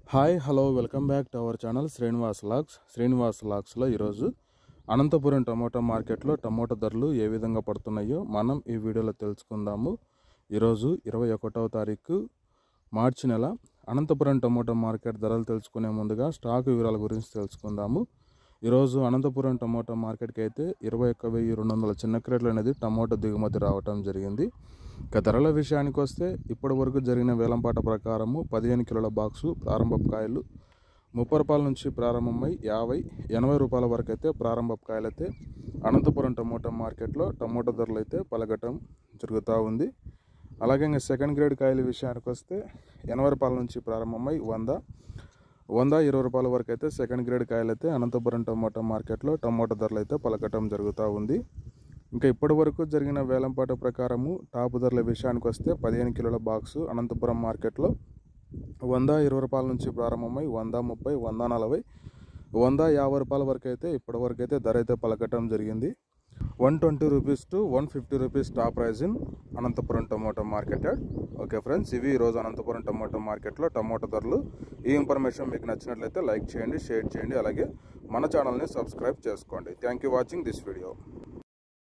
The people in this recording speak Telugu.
hi hello welcome back to our channel Srinivas లాక్స్ శ్రీనివాస్ లాక్స్లో ఈరోజు అనంతపురం టమోటా మార్కెట్లో టమోటా ధరలు ఏ విధంగా పడుతున్నాయో మనం ఈ వీడియోలో తెలుసుకుందాము ఈరోజు ఇరవై ఒకటవ తారీఖు మార్చి నెల అనంతపురం టమోటా మార్కెట్ ధరలు తెలుసుకునే ముందుగా స్టాక్ వివరాల గురించి తెలుసుకుందాము ఈరోజు అనంతపురం టమోటా మార్కెట్కి అయితే ఇరవై ఒక్క వెయ్యి రెండు వందల చిన్న క్రేట్లు అనేది టమోటా దిగుమతి రావటం జరిగింది ఇక ధరల విషయానికి వస్తే ఇప్పటి వరకు జరిగిన వేలంపాట ప్రకారము పదిహేను కిలోల బాక్సు ప్రారంభపు కాయలు ముప్పై రూపాయల నుంచి ప్రారంభమై యాభై ఎనభై రూపాయల వరకు అయితే ప్రారంభపు కాయలు అయితే అనంతపురం టమోటా మార్కెట్లో టమోటా ధరలు అయితే పలకటం జరుగుతూ ఉంది అలాగే ఇంకా సెకండ్ గ్రేడ్ కాయల విషయానికి వస్తే ఎనభై రూపాయల నుంచి ప్రారంభమై వంద వంద ఇరవై రూపాయల వరకు అయితే సెకండ్ గ్రేడ్ కాయలు అయితే అనంతపురం టమోటా మార్కెట్లో టమోటా ధరలు అయితే పలకటం జరుగుతూ ఉంది ఇంకా ఇప్పటి వరకు జరిగిన వేలంపాట ప్రకారము టాప్ ధరల విషయానికి వస్తే పదిహేను కిలోల బాక్సు అనంతపురం మార్కెట్లో వంద ఇరవై రూపాయల నుంచి ప్రారంభమై వంద ముప్పై వంద నలభై వంద యాభై రూపాయల వరకు అయితే ఇప్పటి వరకు అయితే ధర అయితే పలకటం జరిగింది one twenty rupees to one fifty rupees top price in Anantapur tomato market yard okay friends ఇవి ఈరోజు అనంతపురం టమోటా మార్కెట్లో టమోటా ధరలు ఈ ఇన్ఫర్మేషన్ మీకు నచ్చినట్లయితే లైక్ చేయండి షేర్ చేయండి అలాగే మన ఛానల్ని సబ్స్క్రైబ్ చేసుకోండి thank you watching this video